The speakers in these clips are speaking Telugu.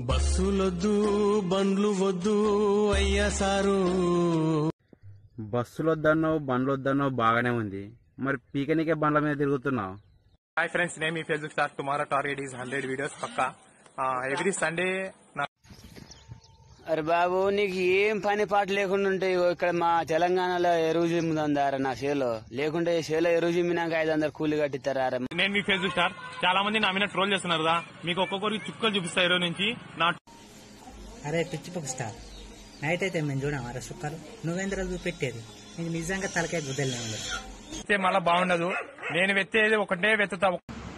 బస్సులొద్దు బండ్లు వద్దు అయ్యా సారు బస్సులు వద్దన్నో బండ్లు వద్దన్నో బాగానే ఉంది మరి పీకనికే బండ్ల మీద తిరుగుతున్నావు హాయ్ ఫ్రెండ్స్ నేను మీ Facebook star tomorrow target is hundred videos పక్కా ఎవ్రీ సండే నా అరే బాబు నీకు ఏం పని పాట లేకుండా ఉంటే ఇగో ఇక్కడ మా తెలంగాణలో ఎరువు జిమ్ముందారా నా చేలో లేకుంటే చేలో ఎరువు జిమ్మినాక ఐదు వందలు కూలి కట్టిస్తారా అరే నేను మీ ఫేస్బుక్ స్టార్ చాలా మంది నా మీద ట్రోల్ చేస్తున్నారు కదా మీకు ఒక్కొక్కరికి చుక్కలు చూపిస్తా ఈరోజు నుంచి నా అరే పిచ్చిపప్పు స్టార్ నైట్ అయితే మేము చూడం అరే సుక్కలు నువ్వేంద్ర చూపెట్టేది నీకు నిజంగా తలకాయ గుద్దలేము వెత్తే మళ్ళీ బాగుండదు నేను వెత్తేది ఒకటే వెతుతా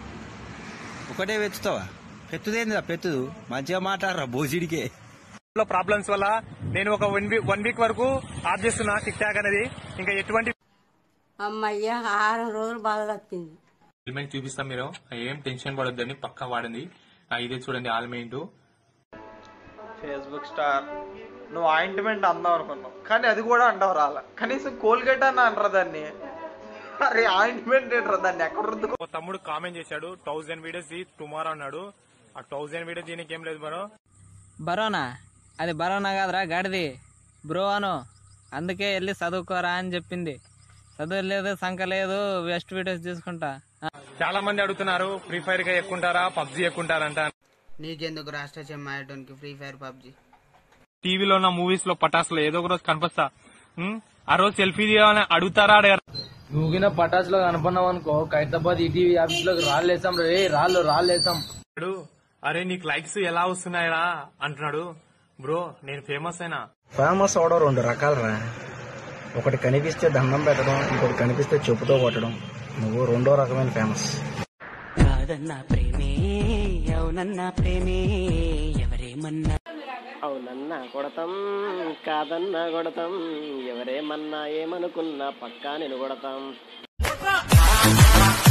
ఒకటే వెతుతావా పెట్టుదేందిరా పెట్టుదు మంచిగా మాట్లాడరా బోసిడికే ప్రాబ్లమ్స్ వల్ల నేను ఒక వన్ వీక్ వన్ వీక్ వరకు ఆఫ్ చేస్తున్నా టిక్ టాక్ అనేది ఇంకా ఎటువంటి అమ్మయ్య ఆరు రోజులు బాధ తప్పింది ఆల్మెంట్ చూపిస్తాం మీరు ఏం టెన్షన్ పడొద్దని పక్కా వాడింది ఆ, ఇదే చూడండి ఆల్మెంట్ ఫేస్బుక్ స్టార్ నువ్వు ఆయింట్మెంట్ అందాం అనుకున్నావు కానీ అది కూడా అంటావు రాలా కనీసం కోల్గేట్ అన్న అంటారు దాన్ని అరే ఆయింట్మెంట్ ఏంటారు దాన్ని ఎక్కడ రుద్దుకో ఒక తమ్ముడు కామెంట్ చేశాడు థౌసండ్ వీడియోస్ టుమారో అన్నాడు ఆ థౌసండ్ వీడియోస్ దీనికి ఏం లేదు మరో బరోనా అది బరోనా కాదురా గడిది బ్రో అను అందుకే వెళ్ళి చదువుకోరా అని చెప్పింది చదువు లేదు సంఖ లేదు వెస్ట్ వీడియోస్ తీసుకుంటా ఆ, చాలా మంది అడుగుతున్నారు ఫ్రీ ఫైర్ గా ఎక్కుంటారా పబ్జి ఎక్కుంటారంట నీకెందుకు రాష్ట్ర చెమ్మాయటానికి ఫ్రీ ఫైర్ పబ్జి టీవీలో ఉన్న మూవీస్ లో పటాసులో ఏదో ఒక రోజు కనిపిస్తా ఉం? ఆ రోజు సెల్ఫీ తీయాలని అడుగుతారా అడగారు నువ్వుగిన పటాస్ లో కనపడినావు అనుకో ఖైరతాబాద్ ఈటీవీ ఆఫీస్ లో రాళ్ళు వేసాం రే రాళ్ళు రాళ్ళు వేసాం అడు, అరే నీకు లైక్స్ ఎలా వస్తున్నాయరా అంటున్నాడు బ్రో నేను ఫేమస్ అయినా ఫేమస్ అవడం రెండు రకాలరా ఒకటి కనిపిస్తే దండం పెట్టడం ఇంకోటి కనిపిస్తే చెప్పుతో కొట్టడం నువ్వు రెండో రకమైన ఫేమస్ కాదన్నా ప్రేమే అవునన్నా ప్రేమే ఎవరేమన్నా అవునన్నా కొడతాం కాదన్నా కొడతాం ఎవరేమన్నా ఏమనుకున్నా పక్కా నేను కొడతాం